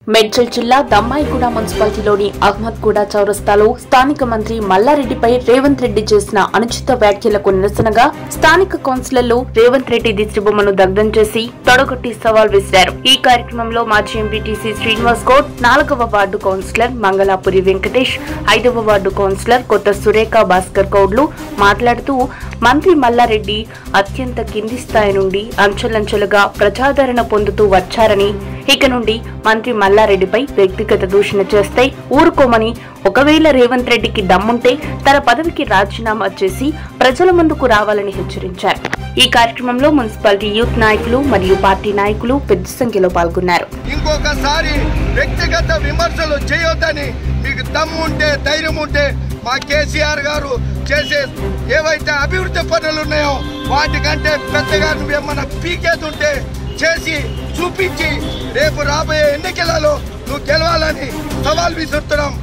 మేడ్చల్ జిల్లా దమ్మాయిగూడ మున్సిపాలిటీలోని అహ్మద్గూడ చౌరస్తాలో స్థానిక మంత్రి మల్లారెడ్డిపై రేవంత్ రెడ్డి చేసిన అనుచిత వ్యాఖ్యలకు నిరసనగా స్థానిక కౌన్సిలర్లు రేవంత్ రెడ్డి దిష్టిబొమ్మను దగ్ధం చేసి తొడగొట్టి సవాల్ విసిరారు ఈ కార్యక్రమంలో మాజీ ఎంపీటీసీ శ్రీనివాస్ గౌడ్ నాలుగవ వార్డు కౌన్సిలర్ మంగళాపురి వెంకటేష్ ఐదవ వార్డు కౌన్సిలర్ కొత్త సురేఖ భాస్కర్ గౌడ్లు మాట్లాడుతూ మంత్రి మల్లారెడ్డి అత్యంత కింది స్థాయి నుండి అంచెలంచెలుగా ప్రజాదరణ పొందుతూ వచ్చారని ఇక నుండి మంత్రి మల్లారెడ్డిపై వ్యక్తిగత దూషణ చేస్తే ఊరుకోమని ఒకవేళ రేవంత్ రెడ్డికి దమ్ముంటే తన పదవికి రాజీనామా చేసి ప్రజల ముందుకు రావాలని హెచ్చరించారు ఈ కార్యక్రమంలో మున్సిపాలిటీ యూత్ నాయకులు మరియు పార్టీ నాయకులు పెద్ద సంఖ్యలో పాల్గొన్నారు ఇంకొకసారి వ్యక్తిగత విమర్శలు చేయొద్దని మీకు దమ్ము ఉంటే ధైర్యం ఉంటే మా కేసీఆర్ గారు చేసే ఏవైతే అభివృద్ధి పనులు ఉన్నాయో వాటికంటే పెద్దగా నువ్వేమన్నా పీకేతుంటే చేసి చూపించి రేపు రాబోయే ఎన్నికలలో నువ్వు గెలవాలని సవాల్ విసురుతున్నాం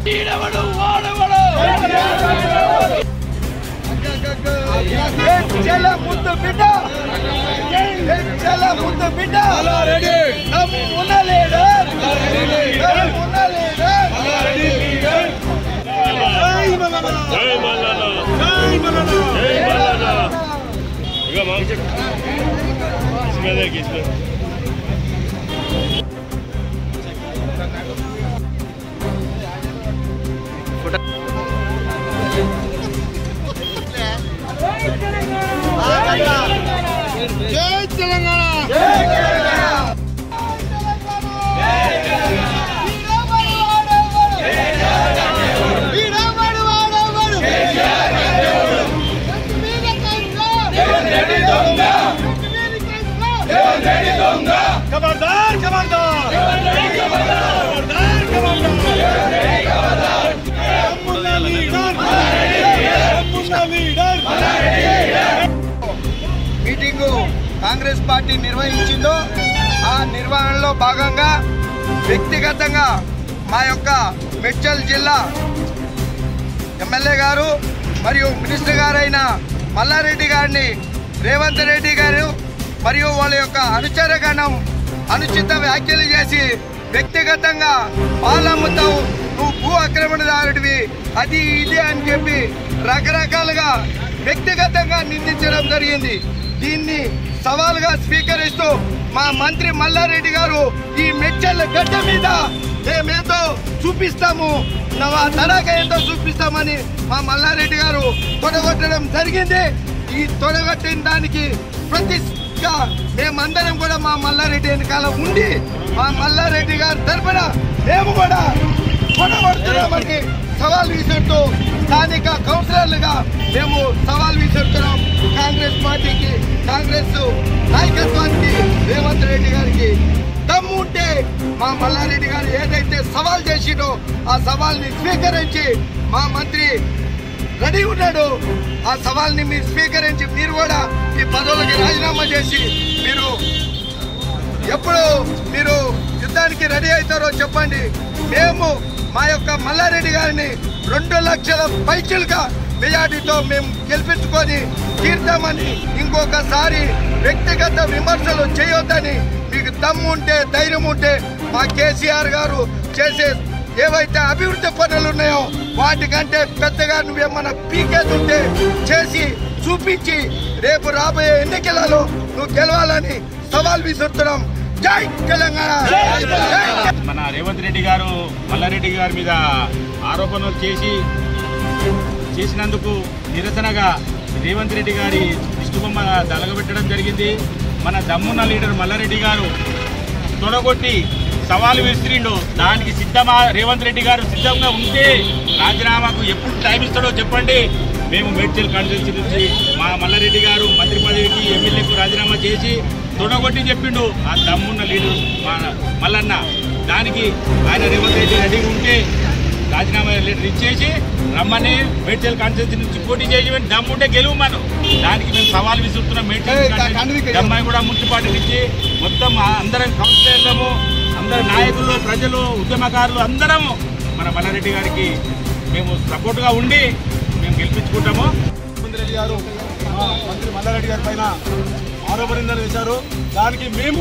చెల ముద్దు బిడ్డ చెల ముద్దు బిడ్డ నమ్ము ఉన్నలేడు నమ్ము ఉన్నలేడు జై మల్లన్న జై మల్లన్న జై మల్లన్న ఇక మాకు ఇసుకదే ఇసుక జై తెలంగాణ ఖబర్దార్ ఖబర్దార్ ఖబర్దార్ ఖబర్దార్ తమ్ముళ్ళ లీడర్ తమ్ముళ్ళ లీడర్ మీటింగు కాంగ్రెస్ పార్టీ నిర్వహించిందో ఆ నిర్వహణలో భాగంగా వ్యక్తిగతంగా మా యొక్క మెడ్చల్ జిల్లా ఎమ్మెల్యే గారు మరియు మినిస్టర్ గారైన మల్లారెడ్డి గారిని రేవంత్ రెడ్డి గారు మరియు వాళ్ళ యొక్క అనుచరగణం అనుచిత వ్యాఖ్యలు చేసి వ్యక్తిగతంగా పాలమ్ముతావు నువ్వు భూ ఆక్రమణదారుడివి అది ఇది అని చెప్పి రకరకాలుగా వ్యక్తిగతంగా నిందించడం జరిగింది దీన్ని సవాలుగా స్వీకరిస్తూ మా మంత్రి మల్లారెడ్డి గారు ఈ మెచ్చల గడ్డ మీద మేమేందో చూపిస్తాము నవా తడాక ఏందో చూపిస్తామని మా మల్లారెడ్డి గారు తొడగొట్టడం జరిగింది ఈ తొడగొట్టిన దానికి ప్రతిగా మేమందరం కూడా మా మల్లారెడ్డి వెనకాల ఉండి మా మల్లారెడ్డి గారి తరఫున మేము కూడా కొనబడుతున్నామని సవాల్ విసురుతూ స్థానిక కౌన్సిలర్లుగా మేము సవాల్ విసురుతున్నాం కాంగ్రెస్ పార్టీకి కాంగ్రెస్ నాయకత్వానికి రేవంత్ రెడ్డి గారికి దమ్ము ఉంటే మా మల్లారెడ్డి గారు ఏదైతే సవాల్ చేసిండో ఆ సవాల్ని స్వీకరించి మా మంత్రి రెడీ ఉన్నాడు ఆ సవాల్ని మీరు స్వీకరించి మీరు కూడా ఈ పదవులకి రాజీనామా చేసి మీరు ఎప్పుడు మీరు యుద్ధానికి రెడీ అవుతారో చెప్పండి మేము మా యొక్క మల్లారెడ్డి గారిని రెండు లక్షల పైచిలుగా మెజార్టీతో మేము గెలిపించుకొని తీర్తామని ఇంకొకసారి వ్యక్తిగత విమర్శలు చేయొద్దని మీకు దమ్ము ఉంటే ధైర్యం ఉంటే మా కేసీఆర్ గారు చేసే ఏవైతే అభివృద్ధి పనులు ఉన్నాయో వాటికంటే పెద్దగా నువ్వేమన్నా పీకేతుంటే చేసి చూపించి రేపు రాబోయే ఎన్నికలలో నువ్వు గెలవాలని సవాల్ విసురుతున్నాం జై తెలంగాణ జై మన రేవంత్ రెడ్డి గారు మల్లారెడ్డి గారి మీద ఆరోపణలు చేసి చేసినందుకు నిరసనగా రేవంత్ రెడ్డి గారి దిష్టిబొమ్మ దలగబెట్టడం జరిగింది మన దమ్మున్న లీడర్ మల్లారెడ్డి గారు తొడగొట్టి సవాలు విసిరిండు దానికి సిద్ధమా రేవంత్ రెడ్డి గారు సిద్ధంగా ఉంటే రాజీనామాకు ఎప్పుడు టైం ఇస్తాడో చెప్పండి మేము మేడ్చల్ కాన్స్టిట్యూన్సీ నుంచి మా మల్లారెడ్డి గారు మంత్రి పదవికి ఎమ్మెల్యేకు రాజీనామా చేసి తొడగొట్టి చెప్పిండు ఆ దమ్మున్న లీడర్ మా మల్లన్న దానికి ఆయన రేవంత్ రెడ్డి రెడీగా ఉంటే రాజీనామా లెటర్ ఇచ్చేసి రమ్మని మేడ్చల్ కాన్స్టిట్యూన్సీ నుంచి పోటీ చేసి దమ్ముంటే గెలువు మనం దానికి మేము సవాల్ విసురుతున్నాం మేడ్చల్ దమ్మాయి కూడా మున్సిపాలిటీ నుంచి మొత్తం అందరం కౌన్సిలర్లము అందరు నాయకులు ప్రజలు ఉద్యమకారులు అందరము మన మల్లారెడ్డి గారికి మేము సపోర్ట్గా ఉండి మేము గెలిపించుకుంటాము రేవంత్ రెడ్డి గారు ఆ, మంత్రి మల్లారెడ్డి గారి పైన ఆరోపణ నిందలు వేశారు దానికి మేము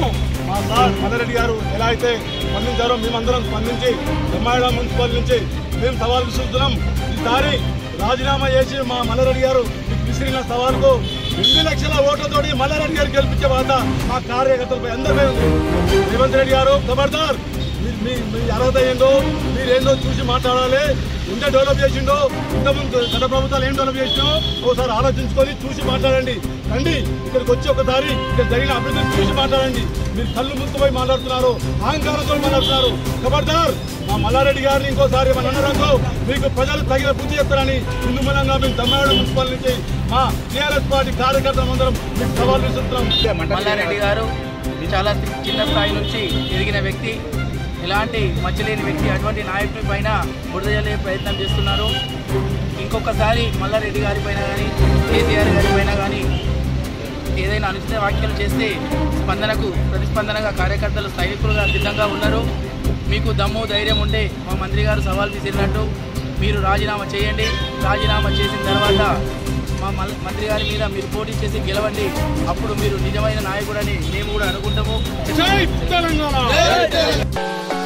మా సార్ మల్లారెడ్డి గారు ఎలా అయితే స్పందించారో మేమందరం స్పందించి బ్రహ్మాయిడ మున్సిపల్ నుంచి మేము సవాల్ విసురుతున్నాం ఈసారి రాజీనామా చేసి మా మల్లారెడ్డి గారు విసిరిన సవాల్కు రెండు లక్షల ఓట్లతోటి మల్లారెడ్డి గారు గెలిపించే బాధ మా కార్యకర్తలపై అందరిపై ఉంది రేవంత్ రెడ్డి గారు ఖబర్దార్ మీ- మీ మీ అర్హత ఏందో మీరేందో చూసి మాట్లాడాలి ఇంత డెవలప్ చేసిండో ఇంతకుముందు గత ప్రభుత్వాలు ఏం డెవలప్ చేసినో ఒకసారి ఆలోచించుకొని చూసి మాట్లాడండి రండి ఇక్కడికి వచ్చి ఒకసారి ఇక్కడ జరిగిన అభివృద్ధిని చూసి మాట్లాడండి మీరు కళ్ళు ముక్కుపోయి మాట్లాడుతున్నారు అహంకారంతో మాట్లాడుతున్నారు ఖబర్దార్ మా మల్లారెడ్డి గారిని ఇంకోసారి మన అన్నరంగో మీకు ప్రజలు తగిన బుద్ధి చెప్తారని ఇందు మూలంగా మేము తమ్మాడ మున్సిపల్ నుంచి మా టీఆర్ఎస్ పార్టీ కార్యకర్తలందరం మీకు సవాల్ విసురుతున్నాం మల్లారెడ్డి గారు చాలా చిన్న స్థాయి నుంచి ఎదిగిన వ్యక్తి ఎలాంటి మచ్చలేని వ్యక్తి అటువంటి నాయకుడి పైన బురద జల్లే ప్రయత్నం చేస్తున్నారు ఇంకొకసారి మల్లారెడ్డి గారి పైన కానీ కేసీఆర్ గారి పైన కానీ ఏదైనా అనుచిత వ్యాఖ్యలు చేస్తే స్పందనకు ప్రతిస్పందనగా కార్యకర్తలు సైనికులుగా సిద్ధంగా ఉన్నారు మీకు దమ్ము ధైర్యం ఉంటే మా మంత్రి గారు సవాల్ విసిరినట్టు మీరు రాజీనామా చేయండి రాజీనామా చేసిన తర్వాత మా మల్- మంత్రి గారి మీద మీరు పోటీ చేసి గెలవండి అప్పుడు మీరు నిజమైన నాయకుడని మేము కూడా అనుకుంటాము జై తెలంగాణ